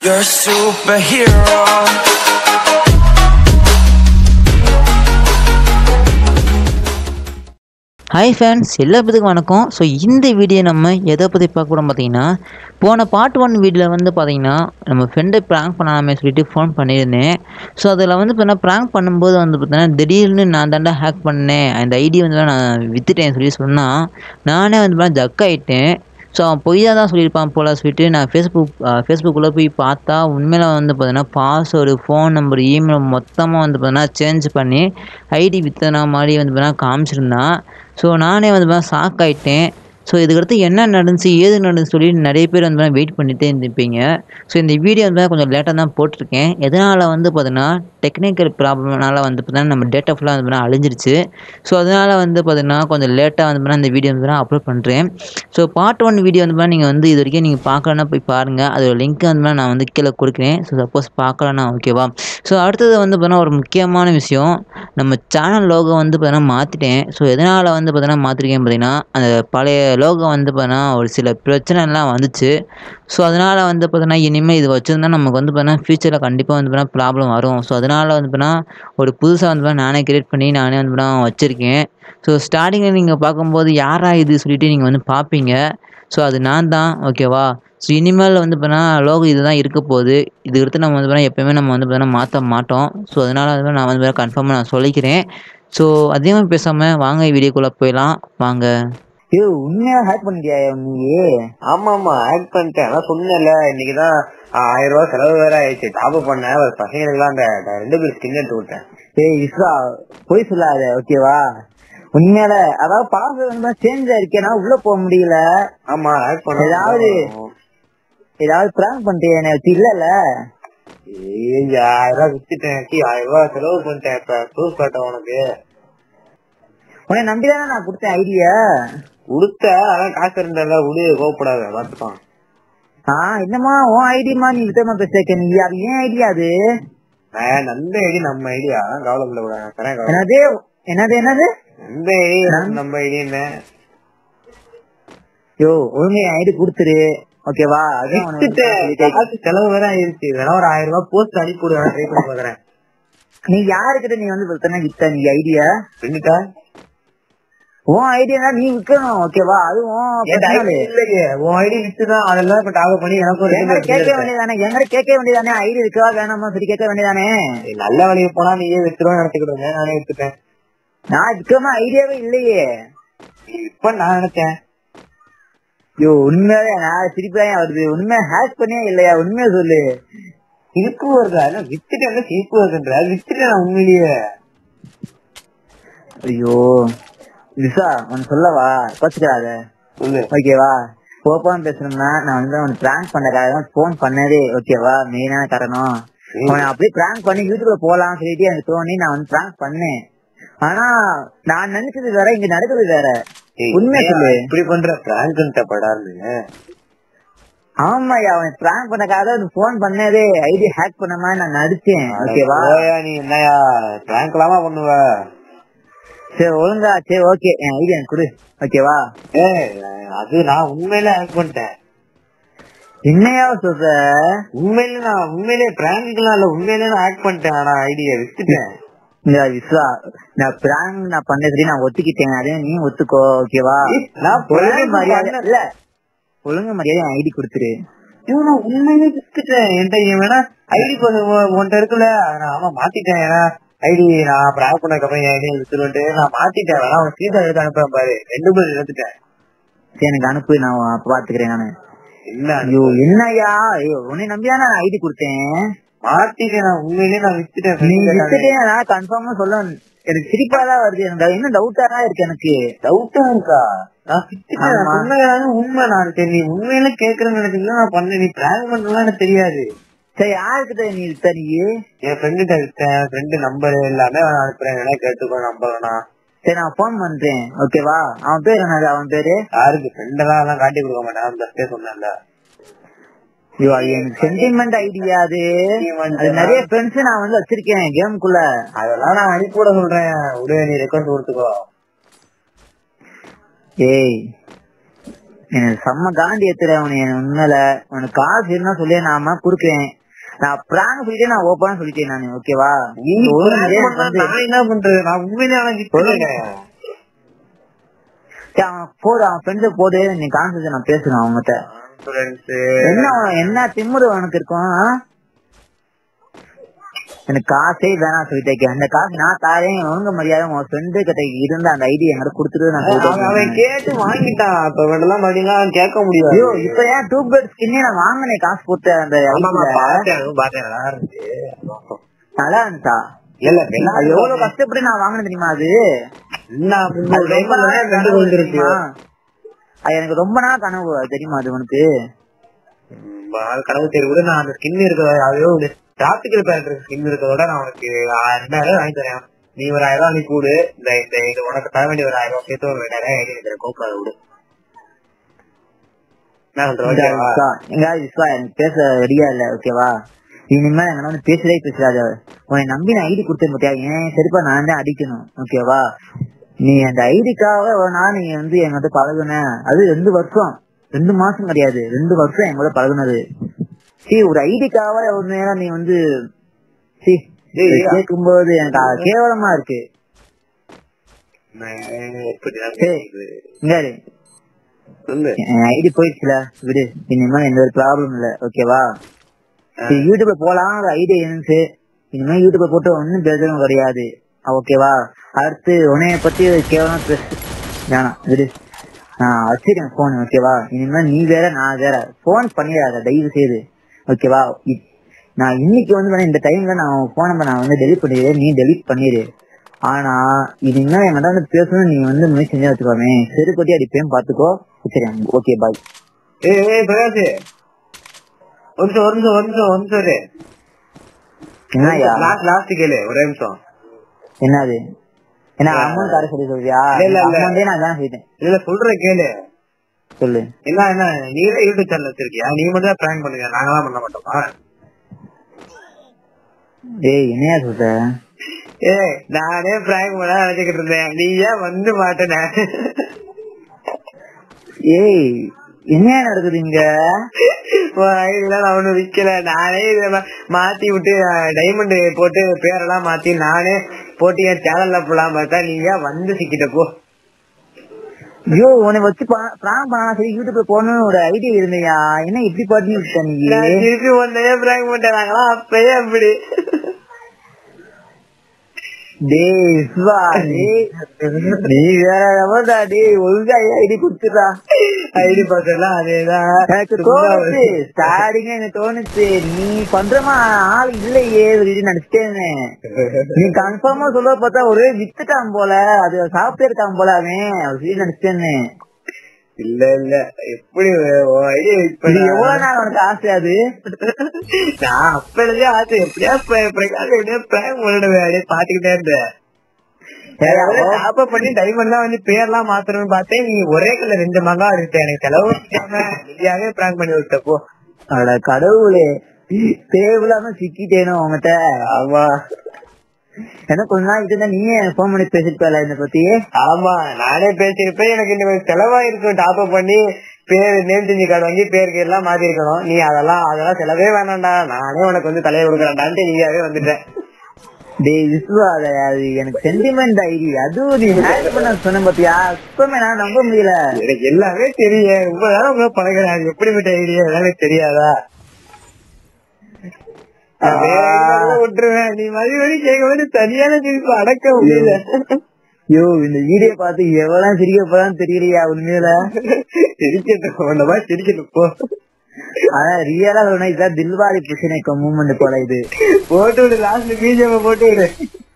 You're a superhero. Hi fans எல்லா பேத்துக்கும் வணக்கம் ஸோ இந்த வீடியோ நம்ம எதை பற்றி பார்க்க போகிறோம் பார்த்தீங்கன்னா போன பார்ட் ஒன் வீடியோவில் வந்து பார்த்தீங்கன்னா நம்ம ஃப்ரெண்டை ப்ராங்க் பண்ணாமே சொல்லிட்டு ஃபோன் பண்ணியிருந்தேன் ஸோ அதில் வந்து பார்த்தீங்கன்னா ப்ராங்க் பண்ணும்போது வந்து பார்த்தீங்கன்னா திடீர்னு நான் தாண்டா ஹேக் பண்ணேன் அந்த ஐடி வந்து நான் விற்றுட்டேன் சொல்லி சொன்னால் நானே வந்து பார்த்தீங்கன்னா ஜக் ஆகிட்டேன் ஸோ அவன் பொய்யாக தான் சொல்லியிருப்பான் போல் சொல்லிட்டு நான் ஃபேஸ்புக் ஃபேஸ்புக்கில் போய் பார்த்தா உண்மையில் வந்து பார்த்தீங்கன்னா பாஸ்வேர்டு ஃபோன் நம்பர் இமெயில் மொத்தமாக வந்து பார்த்தீங்கன்னா சேஞ்ச் பண்ணி ஐடி வித்தனா மாதிரி வந்து பார்த்தீங்கன்னா காமிச்சிருந்தான் ஸோ நானே வந்து பார்த்தீங்கன்னா ஷாக் ஆகிட்டேன் ஸோ இதுக்கடுத்து என்ன நடந்துச்சு ஏது நடந்துச்சு சொல்லி நிறைய பேர் வந்து பார்த்தீங்கன்னா வெயிட் பண்ணிகிட்டே இருந்திருப்பீங்க ஸோ இந்த வீடியோ வந்து கொஞ்சம் லேட்டாக தான் போட்டிருக்கேன் எதனால் வந்து பார்த்தீங்கன்னா டெக்னிக்கல் ப்ராப்ளம்னால வந்து பார்த்தீங்கன்னா நம்ம டேட்டா ஃபுல்லாக வந்து பார்த்தீங்கன்னா அழிஞ்சிருச்சு ஸோ அதனால் வந்து பார்த்தீங்கன்னா கொஞ்சம் லேட்டாக வந்து பார்த்தீங்கன்னா இந்த வீடியோ வந்து பார்த்தீங்கன்னா அப்லோட் பண்ணுறேன் ஸோ பார்ட் ஒன் வீடியோ வந்து பார்த்தீங்கன்னா நீங்கள் வந்து இது வரைக்கும் நீங்கள் பார்க்கலன்னா போய் பாருங்கள் அதோட லிங்க் வந்து பார்த்தீங்கன்னா நான் வந்து கீழே கொடுக்குறேன் ஸோ சப்போஸ் பார்க்கலன்னா ஓகேவா ஸோ அடுத்தது வந்து பார்த்தீங்கன்னா ஒரு முக்கியமான விஷயம் நம்ம சேனல் லோகோ வந்து பார்த்தீங்கன்னா மாற்றிட்டேன் ஸோ எதனால் வந்து பார்த்தீங்கன்னா மாற்றிருக்கேன் பார்த்தீங்கன்னா அந்த பழைய லோகோ வந்து பார்த்தீங்கன்னா ஒரு சில பிரச்சனைலாம் வந்துச்சு ஸோ அதனால் வந்து பார்த்தீங்கன்னா இனிமேல் இது வச்சுருந்தா நமக்கு வந்து பார்த்தீங்கன்னா ஃப்யூச்சரில் கண்டிப்பாக வந்து பார்த்தீங்கன்னா ப்ராப்ளம் வரும் ஸோ அதனால் வந்து பார்த்தீங்கன்னா ஒரு புதுசாக வந்து பார்த்தீங்கன்னா நானே கிரியேட் பண்ணி நானே வந்து பார்த்தீங்கன்னா வச்சுருக்கேன் ஸோ ஸ்டார்டிங்கில் நீங்கள் பார்க்கும்போது யாரா இது சொல்லிட்டு நீங்கள் வந்து பார்ப்பீங்க ஸோ அது நான் தான் ஓகேவா ஸோ இனிமேல் வந்து பார்த்தீங்கன்னா லோகோ இது தான் இருக்க போகுது இது எடுத்து நம்ம வந்து பார்த்தீங்கன்னா எப்போயுமே நம்ம வந்து பார்த்தீங்கன்னா மாற்ற மாட்டோம் ஸோ அதனால் வந்து நான் வந்து கன்ஃபார்மாக நான் சொல்லிக்கிறேன் ஸோ அதிகமாக பேசாமல் வாங்க வீடியோக்குள்ளே போயிடலாம் வாங்க ஐயோ உண்மையா ஹேக் பண்ணிட்டியா நீ ஆமா ஆமா ஆக்ட் பண்ணிட்டேன் அதான் சொன்னேன்ல இன்னைக்குதான் ஆயிரம் ரூபாய் செலவு வேற ஆயிடுச்சு டாப் பண்ணேன் ஒரு பசங்களுக்குலாம் அந்த அந்த ரெண்டு பேர் ஸ்கின் எடுத்து விட்டேன் ஏய் இஸ்ரா போய் சொல்லாத ஓகேவா உண்மையால அதாவது பாஸ்வேர்ட் வந்து சேஞ்ச் ஆயிருக்கேனா உள்ள போக முடியல ஆமா ஆக்ட் பண்ண ஏதாவது ஏதாவது பிராங்க் பண்ணிட்டியா என்ன வச்சு இல்லல ஏய் ஆயிரம் ரூபாய் வித்துட்டேன் கீ ஆயிரம் ரூபாய் செலவு பண்ணிட்டேன் இப்ப ப்ரூஃப் காட்ட உனக்கு உன்னை நம்பிதானே நான் கொடுத்தேன் ஐடியா கொடுத்த அதான் காசு இருந்தால விடு கோவப்படாத பார்த்துப்பான் ஆ என்னமா உன் ஐடிமா நீ வித்தமா பேசிருக்க நீ அது ஏன் ஐடியா அது நான் நந்த ஐடி நம்ம ஐடியா கவலைப்பட கூட தரேன் கவலை என்னது என்னது என்னது நந்த ஐடி நம்ம ஐடி என்ன யோ ஒழுங்கு என் ஐடி கொடுத்துரு ஓகேவா அதான் உனக்கு வித்துட்டேன் காசு செலவு வேற ஆயிருச்சு வேணா ஒரு ஆயிரம் ரூபாய் போஸ்ட் அனுப்பி விடு ட்ரை பண்ணி பாக்குறேன் நீ யாருக்கிட்ட நீ வந்து வித்தன வித்த நீ ஐடியா ரெண்டுட்டா உன் ஐடியா நீ விற்கணும் ஓகேவா அதுவும் என் ஐடி இல்லையே உன் ஐடி வித்துதான் அதெல்லாம் இப்ப டாப் பண்ணி எனக்கு ஒரு எங்களை ரெண்டு கேட்க எடுத்து வேண்டியதானே எங்களை கேட்க வேண்டியதானே ஐடி இருக்கா வேணாமா சொல்லி கேட்க வேண்டியதானே ஏய், நல்ல வேலைக்கு போனா நீயே வித்துருவோம் நினைச்சுக்கிடுங்க நானே வித்துட்டேன் நான் விற்காம ஐடியாவே இல்லையே இப்ப நான் நினைச்சேன் ஐயோ உண்மையாவே நான் சிரிப்பாயே வருது உண்மையா ஹேக் பண்ணியா இல்லையா உண்மையா சொல்லு சிரிப்பு வருதா இல்ல வித்துட்டேன் சிரிப்பு வருதுன்ற வித்துட்டேன் நான் உண்மையிலேயே ஐயோ விசா உனக்கு சொல்லவா கோச்சுக்கிறாத சொல்லு ஓகேவா ஓப்பன் பேசணும்னா நான் வந்து அவனுக்கு பிராங்க் பண்ணக்காக தான் போன் பண்ணதே ஓகேவா மெயினான காரணம் அவனை அப்படியே பிராங்க் பண்ணி யூடியூப்ல போலாம் சொல்லிட்டு எனக்கு தோணி நான் வந்து பிராங்க் பண்ணேன் ஆனா நான் நினைச்சது வேற இங்க நடக்குது வேற ஏய், உண்மையா ஏன் சொல்லு. இப்படி பண்ற பிராங்க் படாருன்னு ஆமாய்யா அவன் பிராங்க் பண்ணக்காக தான் போன் பண்ணதே ஐடி ஹேக் பண்ண மாதிரி நான் நடிச்சேன் ஓகேவா போயா நீ என்னயா பிராங்க் இல்லாம பண்ணுவ சரி ஒழுங்கா சரி ஓகே என் ஐடி எனக்கு கொடு ஓகேவா ஏய் அது நான் உண்மையில ஆக்ட் பண்ணிட்டேன் என்னையா சொல்ற உண்மையில நான் உண்மையிலே பிராங்குக்கெல்லாம் இல்ல உண்மையிலே நான் ஆக்ட் பண்ணிட்டேன் ஆனா ஐடியா வித்துட்டேன் இந்த விஸ்வா நான் பிராங்க் நான் பண்ணது நான் ஒத்துக்கிட்டேன் அதே நீ ஒத்துக்கோ ஓகேவா நான் ஒழுங்கு prank மரியாதை பண்ணல. இல்ல ஒழுங்கு மரியாதை என் ஐடி கொடுத்துரு ஐயோ, நான் உண்மையிலே வித்துட்டேன் என்கிட்ட இவன் வேணா ஐடி உன்கிட்ட இருக்குல்ல நான் ஆமா மாத்திட்டேன் ஏன்னா ஐடி நான் பிராங்க் பண்ணதுக்கு அப்புறம் என் ஐடி வித்துருன்ட்டு நான் மாத்திட்டேன் வேணா அவன் ஸ்கிரீன் எடுத்து அனுப்புறேன் பாரு ரெண்டு பேர் எடுத்துட்டேன் சரி எனக்கு அனுப்பு நான் அப்ப பாத்துக்கிறேன் நானு இல்ல ஐயோ என்னய்யா ஐயோ உன்னை நம்பிதான் நான் ஐடி கொடுத்தேன் மாத்திட்டேன் நான் உண்மையிலேயே நான் வித்துட்டேன் நீ friend கிட்ட வித்துட்டேன் நான் கன்ஃபார்மா சொல்ல எனக்கு சிரிப்பா தான் வருது எனக்கு இன்னும் டவுட்டா தான் இருக்கு எனக்கு டவுட்டா இருக்கா நான் வித்துட்டேன் ஆமா. உண்மையான உண்மை நான் சரி நீ உண்மையில கேக்குறேன்னு நினைச்சீங்களா நான் பண்ணேன் நீ பிராங்க் பண்ணலாம் எனக்கு தெரியாது சரி யாருக்கிட்ட நீ வித்த நீ என் ஃப்ரெண்டு வித்தேன் ஃப்ரெண்டு நம்பர் எல்லாமே நான் அனுப்புறேன் வேணா கேட்டுக்கோ நம்பர் வேணா சரி நான் போன் பண்றேன் ஓகேவா அவன் பேர் என்னது அவன் பேரு யாருக்கு ஃப்ரெண்டெல்லாம் எல்லாம் காட்டி கொடுக்க மாட்டேன் அந்த ஃபர்ஸ்டே சொன்னேன்ல ஐயோ அது எனக்கு சென்டிமெண்ட் ஐடியா அது Sentiment அது நிறைய ஃப்ரெண்ட்ஸ் நான் வந்து வச்சிருக்கேன் கேமுக்குள்ள அதெல்லாம் நான் அனுப்பி விட சொல்றேன் விடு நீ ரெக்கார்ட் கொடுத்துக்கோ ஏய் எனக்கு செம்ம காண்டி ஏத்துற அவனு எனக்கு உண்மையில உனக்கு காசு இருந்தா சொல்லி நாம குடுக்குறேன் நான் பிராங்க் சொல்லிட்டு நான் ஓப்பனா சொல்லிட்டேன் நானு ஓகேவா நீ ஒரு prank நாளே பண்ணா வந்து- நான் என்ன பண்றது நான் உண்மையிலே அவனை விட்டுருங்க சரி, அவன் போடு அவன் ஃப்ரெண்ட்ஸ போடு நீ கான்செப்ட் நான் பேசுறேன் அவங்ககிட்ட கான்ஃபரன்ஸ் என்ன அவன் என்ன திமுரு அவனுக்கு இருக்கும் ஆ? எனக்கு காசே வேணாம் சொல்லிட்டேன் அந்த காசு நான் தாரேன் ஒழுங்க மரியாதை உன் ஃப்ரெண்டு கிட்ட இருந்த அந்த ஐடி என்கிட்ட கொடுத்துட்டு நான் அவன் அவன் போயிட்டேன் கேட்டு வாங்கிட்டான் இப்ப வேணலாம் மறுபடியும் கேட்க முடியாது ஐயோ இப்ப ஏன் டூ பெட் ஸ்கின்னே நான் வாங்கினேன் காசு போட்டு அந்த ஆமாமா ஐடியில பார்த்தேன் அதுவும் பார்த்தேன் நல்லா இருந்துச்சு நல்லா இருந்துச்சா இல்ல அது எவ்வளவு கஷ்டப்பட்டு நான் வாங்கினேன் தெரியுமா அது என்ன அது ரொம்ப நாள் ரெண்டு கனவு வந்துருக்கு தெரியுமா? அது எனக்கு ரொம்ப நாள் கனவு அது தெரியுமா அது உனக்கு கனவு தேர்வு கூட நான் அந்த ஸ்கின் இருக்கிற அதையோ டிராபிக்கல் பேரண்ட் ஸ்கின் இருக்கிறதோட நான் உனக்கு ஆ- ரெண்டாயிரம் வாங்கி தரேன் நீ ஒரு ஆயிரம் ரூபாய் அனுப்பி விடு இந்த இந்த இது உனக்கு தர வேண்டிய ஒரு ஆயிரம் ரூபாய் சேர்த்து ஒரு ரெண்டாயிரம் ஐடி இருக்கிற கோப்பா விடு என்ன சொல்ற இந்த ஓகேவா? விஸ்வா, எங்க விஸ்வா எனக்கு பேச ரெடியா இல்ல ஓகேவா இனிமே எங்க வந்து பேசவே பேசாத உன்னை நம்பி நான் ஐடி கொடுத்தேன் பாத்தியா ஏன் சரிப்பா நான் தான் அடிக்கணும் ஓகேவா நீ அந்த ஐடிக்காக ஒரு நாள் நீ வந்து என்கிட்ட பழகுன அது ரெண்டு வருஷம் ரெண்டு மாசம் கிடையாது ரெண்டு வருஷம் என் கூட பழகுனது சீ ஒரு ஐடிக்காக ஒரு நேரம் நீ வந்து சீ ஏய், கேட்கும்போது எனக்கு அது கேவலமா இருக்கு நான் இப்படிதான் ஏய். கேக்குது. இங்க இரு. சொல்லு என் ஐடி போயிடுச்சுல விடு இனிமே எந்த ஒரு ப்ராப்ளம் இல்ல ஓகேவா ஆ. சரி, யூடியூப்ல போலாம் ஒரு ஐடியா இருந்துச்சு இனிமே யூடியூப்ல போட்டு ஒன்னும் பேசவும் கிடையாது ஓகேவா அடுத்து உன்னைய பத்தி கேவலம் பேச வேணாம் விடு நான் வச்சிருக்கேன் போன் ஓகேவா இனிமே நீ வேற நான் வேற போன் பண்ணிடாத தயவு செய்து ஓகேவா இ- நான் இன்னைக்கு வந்து வேணா இந்த டைம்ல நான் போன் நம்பர் நான் வந்து டெலிட் பண்ணிடுறேன் நீ டெலிட் பண்ணிடு ஆனா இனிமே என்கிட்ட வந்து பேசணும் நீ வந்து முயற்சி செஞ்சு வச்சுக்கோமே செருப்பட்டி அடிப்பேன் பாத்துக்கோ சரி ஓகே பாய் ஏய் ஏய் பிரகாஷ் ஒரு நிமிஷம் ஒரு நிமிஷம் ஒரு நிமிஷம் ஒரு நிமிஷம் இரு. என்னய்யா லாஸ்ட் லாஸ்ட் கேளு ஒரே நிமிஷம் என்னது என்ன ஆ. அமௌண்ட் தர சொல்லி சொல்றியா இல்ல, இல்ல, இல்ல. அமௌண்டே நான் தான் செய்தேன் இல்ல சொல்ற கேளு சொல்லு என்ன என்ன நீ தான் யூடியூப் சேனல் வச்சிருக்கியா நீ மட்டும் தான் பிராங்க் பண்ணுங்க நாங்களாம் பண்ண மாட்டோமா ஏய் என்னையா சொல்ற ஏய் நானே பிராங்க் பண்ண நினைச்சுக்கிட்டு இருந்தேன் நீ ஏன் வந்து மாட்டேன ஏய் என்னையா நடக்குது இங்க ஐடியில நான் ஒண்ணும் விக்கல நானே இத மா- மாத்தி விட்டு டைமண்ட் போட்டு பேரெல்லாம் மாத்தி நானே போட்டு என் சேனல்ல போலாம் பார்த்தா நீங்க வந்து சிக்கிட்ட போ ஐயோ உன்னை வச்சு பிரான் பண்ணலாம் சரி யூடியூப்ல போகணும்னு ஒரு ஐடியா இருந்தையா என்ன இப்படி பண்ணி விட்ட நீ நான் திருப்பி ஒன்னையே பிராங்க் பண்ணிட்டாங்களா அப்பயே அப்படி டேய் சிவா டேய் நீ வேற எவன்டா டேய் ஒழுங்கா ஐடி கொடுத்துடா ஐடி பாஸ்வேர்ட்லாம் அதேதான் எனக்கு தோணுச்சு ஸ்டார்டிங்க எனக்கு தோணுச்சு நீ பண்றமா ஆள் இல்லையே அப்படின்னு நினைச்சிட்டேன் நீ கன்ஃபார்மா சொல்ல பார்த்தா ஒரே வித்துட்டான் போல அது சாப்பிட்டே இருக்கான் போல அவன் அப்படின்னு நினைச்சிட்டேன்னு இல்ல இல்ல எப்படி ஐடியா இது எவ்வளவு நாள் உனக்கு ஆசை அது நான் அப்ப இருந்தே ஆச்சு எப்படியா ப- பிரகாஷ் எப்படியா பிராங்க் பண்ணிடுவேன் அப்படியே பாத்துக்கிட்டே இருந்தேன் டாப் அப் பண்ணி டைமண்ட் தான் வந்து பேர்லாம் மாத்தணும்னு பார்த்தேன் நீ ஒரே கல்ல ரெண்டு மகா இருக்க எனக்கு செலவு வைக்காம நீயாவே பிராங்க் பண்ணி விட்ட போ அட கடவுளே தேவையில்லாம சிக்கிட்டேனோ உங்ககிட்ட ஆமா ஏன்னா கொஞ்ச நாள் கிட்ட நீயே போன் பண்ணி பேசிட்டு இத பத்தி ஆமா நானே பேசியிருப்பேன் எனக்கு இந்த மாதிரி செலவா இருக்கும் டாப் அப் பண்ணி பேர் நேம் செஞ்சு கார்டு வாங்கி பேருக்கு எல்லாம் மாத்தி இருக்கணும் நீ அதெல்லாம் அதெல்லாம் செலவே வேணாம்டா நானே உனக்கு வந்து தலையை கொடுக்குறேன்டான்ட்டு நீயாவே வந்துட்டேன் டேய் விஸ்வா அது அது எனக்கு சென்டிமெண்ட் ஐடி அதுவும் நீ ஹேக் பண்ண சொன்ன பாத்தியா சுத்தமே நான் நம்ப முடியல எனக்கு எல்லாமே தெரியும் ரொம்ப நேரம் உங்க பழகிறேன் எப்படிப்பட்ட ஐடியா எனக்கு தெரியாதா நான் வேற எங்கேயாவது விட்டுருவேன் நீ மறுபடியும் கேட்க வந்து தனியான திருப்பி அடக்க முடியல ஐயோ இந்த வீடியோ பார்த்து எவ்வளவு சிரிக்க போறான்னு தெரியலையா உண்மையில சிரிக்கட்டும் உன்ன மாதிரி சிரிக்கட்டும் போ ஆனா ரியலா சொல்லணும் இதுதான் தில்வாரி புஷனைக்க மூமெண்ட் போல இது போட்டு விடு லாஸ்ட்ல பிஜேபி போட்டு விடு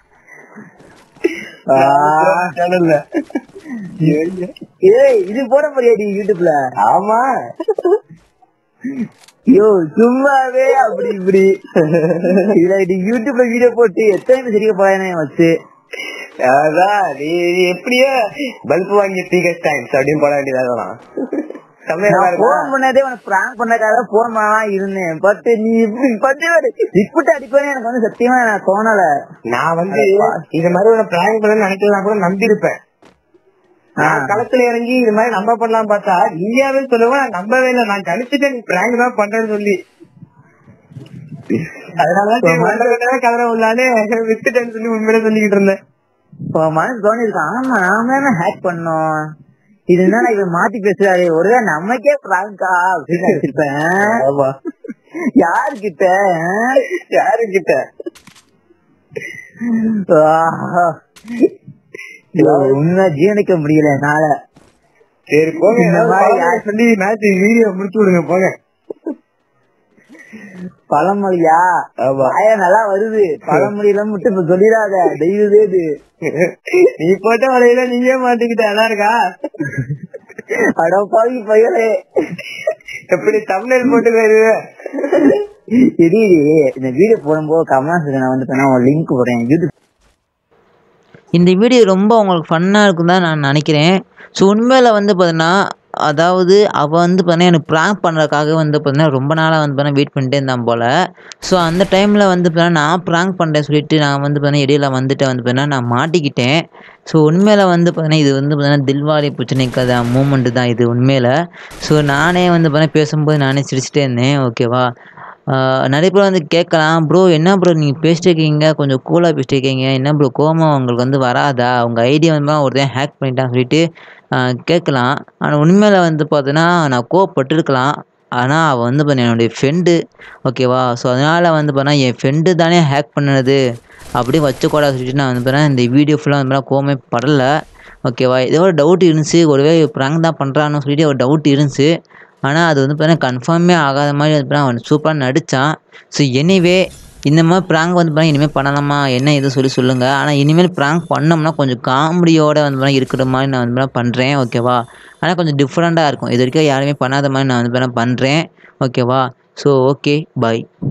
சேனல்ல ஏய் இது போட முடியாது யூடியூப்ல ஆமா ஐயோ சும்மாவே அப்படி இப்படி இதுல இது யூடியூப்ல வீடியோ போட்டு எத்தனை பேர் சிரிக்க போறானே வச்சு அதான் நீ நீ எப்படியோ பல்ப் வாங்கி பீகஸ் டைம்ஸ் அப்படின்னு போட வேண்டியதான் நான் போன் பண்ணதே உனக்கு பிராங்க் பண்ணக்காக போன் பண்ணலாம் இருந்தேன் பட் நீ இப்படி பட்டு இப்படி அடிப்பேன்னு எனக்கு வந்து சத்தியமா எனக்கு தோணல நான் வந்து இது மாதிரி ஒரு பிராங்க் பண்ண நினைக்கலாம் கூட நம்பியிருப்பேன் நான் களத்துல இறங்கி இது மாதிரி நம்ம பண்ணலாம் பார்த்தா நீயாவே சொல்லுவா நான் நம்பவே இல்லை நான் கணிச்சுட்டேன் நீ பிராங்க் தான் பண்றேன்னு சொல்லி அதனாலதான் சரி, மண்டை கட்டவே கதற உள்ளாலே வித்துட்டேன்னு சொல்லி உண்மையிலே சொல்லிக்கிட்டு இருந்தேன் இப்போ மனசு தோணிருக்கான் ஆமா நாம தானே ஹேக் பண்ணோம் இது என்ன இவன் மாத்தி பேசுறாரு ஒருவேளை நமக்கே பிராங்கா அப்படின்னு நினைச்சிருப்பேன் ஆமா யாருக்கிட்ட யாரு கிட்ட உண்மை ஜீரணிக்க முடியல என்னால சரி போங்க இந்த ஏதாவது மாதிரி பழமொழி சொல்லி மேட்ச் வீடியோ முடிச்சு விடுங்க போங்க பழமொழியா ஆமா ஆயா நல்லா வருது பழமொழியில மட்டும் இப்ப சொல்லிடாத தெய்வதே இது நீ போட்ட வலையில நீயே மாட்டிக்கிட்ட நல்லா இருக்கா அட பாவி பையலே எப்படி தமிழ் போட்டு வருவ இது இந்த வீடியோ போடும்போது கமலா நான் வந்து நான் லிங்க் போடுறேன் யூடியூப் இந்த வீடியோ ரொம்ப உங்களுக்கு ஃபன்னாக இருக்கும் தான் நான் நினைக்கிறேன் ஸோ உண்மையில் வந்து பார்த்தீங்கன்னா அதாவது அவள் வந்து பார்த்தீங்கன்னா எனக்கு ப்ராங்க் பண்ணுறதுக்காக வந்து பார்த்தீங்கன்னா ரொம்ப நாளாக வந்து பார்த்தீங்கன்னா வெயிட் பண்ணிட்டே இருந்தான் போல் ஸோ அந்த டைமில் வந்து பார்த்தீங்கன்னா நான் ப்ராங்க் பண்ணுறேன் சொல்லிட்டு நான் வந்து பார்த்தீங்கன்னா இடையில வந்துட்டு வந்து பார்த்தீங்கன்னா நான் மாட்டிக்கிட்டேன் ஸோ உண்மையில் வந்து பார்த்தீங்கன்னா இது வந்து பார்த்தீங்கன்னா தில்வாரி பிரச்சனை கதை மூமெண்ட்டு தான் இது உண்மையில் ஸோ நானே வந்து பார்த்தீங்கன்னா பேசும்போது நானே சிரிச்சிட்டே இருந்தேன் ஓகேவா ஆஹ் நிறைய பேர் வந்து கேட்கலாம் ப்ரோ என்ன ப்ரோ நீங்கள் பேசிட்டு இருக்கீங்க கொஞ்சம் கூலாக பேசிட்டு இருக்கீங்க என்ன ப்ரோ கோவம் உங்களுக்கு வந்து வராதா உங்கள் ஐடியா வந்து ஒருத்தன் ஹேக் பண்ணிட்டான்னு சொல்லிட்டு ஆஹ் கேட்கலாம் ஆனால் உண்மையில் வந்து பார்த்தீங்கன்னா நான் கோவப்பட்டிருக்கலாம் ஆனால் அவள் வந்து பார்த்தீங்கன்னா என்னுடைய ஃப்ரெண்டு ஓகேவா ஸோ அதனால் வந்து பார்த்தீங்கன்னா என் ஃப்ரெண்டு தானே ஹேக் பண்ணது அப்படியே வச்சுக்கூடாது சொல்லிட்டு நான் வந்து பார்த்தீங்கன்னா இந்த வீடியோ ஃபுல்லாக வந்து பார்த்தீங்கன்னா கோவமே படலை ஓகேவா ஏதோ ஒரு டவுட் இருந்துச்சு ஒருவேளை ப்ராங்க் தான் பண்ணுறான்னு சொல்லிட்டு ஒரு டவுட் இருந்துச்சு ஆனால் அது வந்து பார்த்தீங்கன்னா கன்ஃபார்மே ஆகாத மாதிரி வந்து பார்த்தீங்கன்னா அவன் சூப்பராக நடித்தான் ஸோ எனிவே இந்த மாதிரி ப்ராங்க் வந்து பார்த்தீங்கன்னா இனிமேல் பண்ணலாமா என்ன இது சொல்லி சொல்லுங்கள் ஆனால் இனிமேல் ப்ராங்க் பண்ணோம்னா கொஞ்சம் காமெடியோட வந்து பார்த்தீங்கன்னா இருக்கிற மாதிரி நான் வந்து பார்த்தீங்கன்னா பண்ணுறேன் ஓகேவா ஆனால் கொஞ்சம் டிஃப்ரெண்ட்டாக இருக்கும் இது வரைக்கும் யாருமே பண்ணாத மாதிரி நான் வந்து பார்த்தீங்கன்னா பண்ணுறேன் ஓகேவா ஸோ ஓகே பாய்